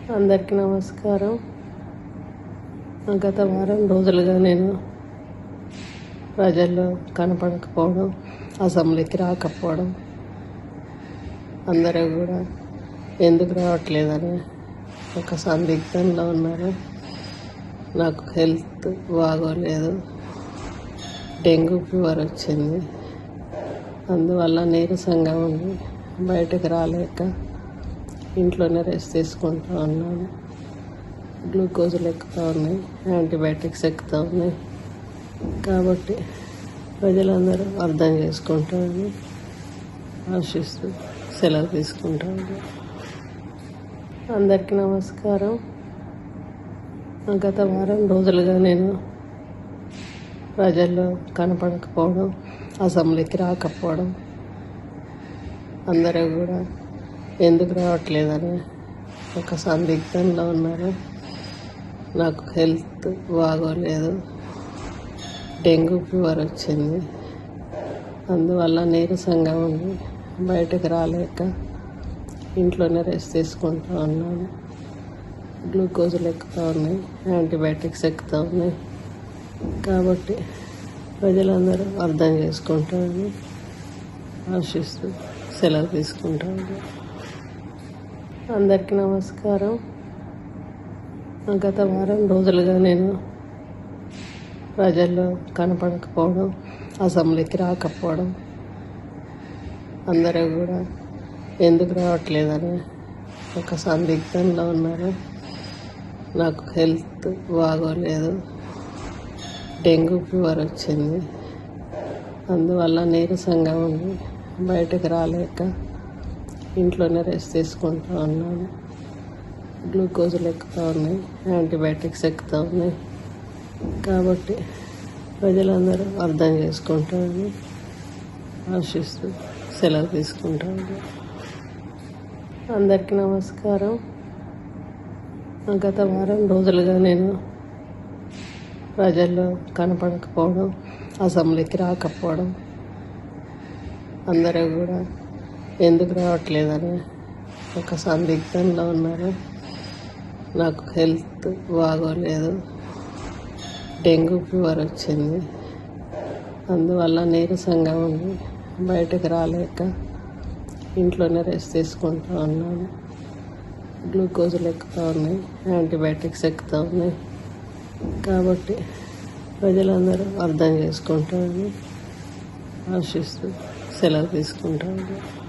అందరికీ నమస్కారం గత వారం రోజులుగా నేను ప్రజల్లో కనపడకపోవడం అసెంబ్లీకి రాకపోవడం అందరూ కూడా ఎందుకు రావట్లేదని ఒక సందిగ్ధంలో ఉన్నారు నాకు హెల్త్ బాగోలేదు డెంగ్యూ ఫీవర్ వచ్చింది అందువల్ల నీరసంగా ఉంది బయటకు రాలేక ఇంట్లోనే రెస్ట్ తీసుకుంటూ ఉన్నాను గ్లూకోజులు ఎక్కుతూ ఉన్నాయి యాంటీబయాటిక్స్ ఎక్కుతూ ఉన్నాయి కాబట్టి ప్రజలందరూ అర్థం చేసుకుంటారని ఆశిస్తూ సెలవు తీసుకుంటాను అందరికీ నమస్కారం గత వారం రోజులుగా నేను ప్రజల్లో కనపడకపోవడం అసెంబ్లీకి రాకపోవడం అందరూ కూడా ఎందుకు రావట్లేదని ఒక సందిగ్ధంలో ఉన్నారు నాకు హెల్త్ బాగోలేదు డెంగ్యూ ఫీవర్ వచ్చింది అందువల్ల నీరసంగా ఉంది బయటకు రాలేక ఇంట్లోనే రెస్ట్ తీసుకుంటూ ఉన్నాను గ్లూకోజులు ఎక్కుతూ ఉన్నాయి యాంటీబయాటిక్స్ ఎక్కుతూ ఉన్నాయి కాబట్టి ప్రజలందరూ అర్థం చేసుకుంటారని ఆశిస్తూ సెలవు తీసుకుంటాను అందరికీ నమస్కారం గత వారం రోజులుగా నేను ప్రజల్లో కనపడకపోవడం అసెంబ్లీకి రాకపోవడం అందరూ కూడా ఎందుకు రావట్లేదని ఒక సందిగ్ధంలో ఉన్నారు నాకు హెల్త్ బాగోలేదు డెంగ్యూ ఫీవర్ వచ్చింది అందువల్ల నీరసంగా ఉంది బయటకు రాలేక ఇంట్లోనే రెస్ట్ తీసుకుంటూ ఉన్నాను గ్లూకోజులు ఎక్కుతూ ఉన్నాయి యాంటీబయాటిక్స్ ఎక్కుతూ ఉన్నాయి కాబట్టి ప్రజలందరూ అర్థం చేసుకుంటారని ఆశిస్తూ సెలవు తీసుకుంటాను అందరికీ నమస్కారం గత వారం రోజులుగా నేను ప్రజల్లో కనపడకపోవడం అసెంబ్లీకి రాకపోవడం అందరూ కూడా ఎందుకు రావట్లేదని ఒక సందిగ్ధంలో ఉన్నారు నాకు హెల్త్ బాగోలేదు డెంగ్యూ ఫీవర్ వచ్చింది అందువల్ల నీరసంగా ఉంది బయటకు రాలేక ఇంట్లోనే రెస్ట్ తీసుకుంటూ ఉన్నాను గ్లూకోజులు ఎక్కుతూ ఉన్నాయి యాంటీబయాటిక్స్ ఎక్కుతూ ఉన్నాయి కాబట్టి ప్రజలందరూ అర్థం చేసుకుంటారని ఆశిస్తూ సెలవు తీసుకుంటాను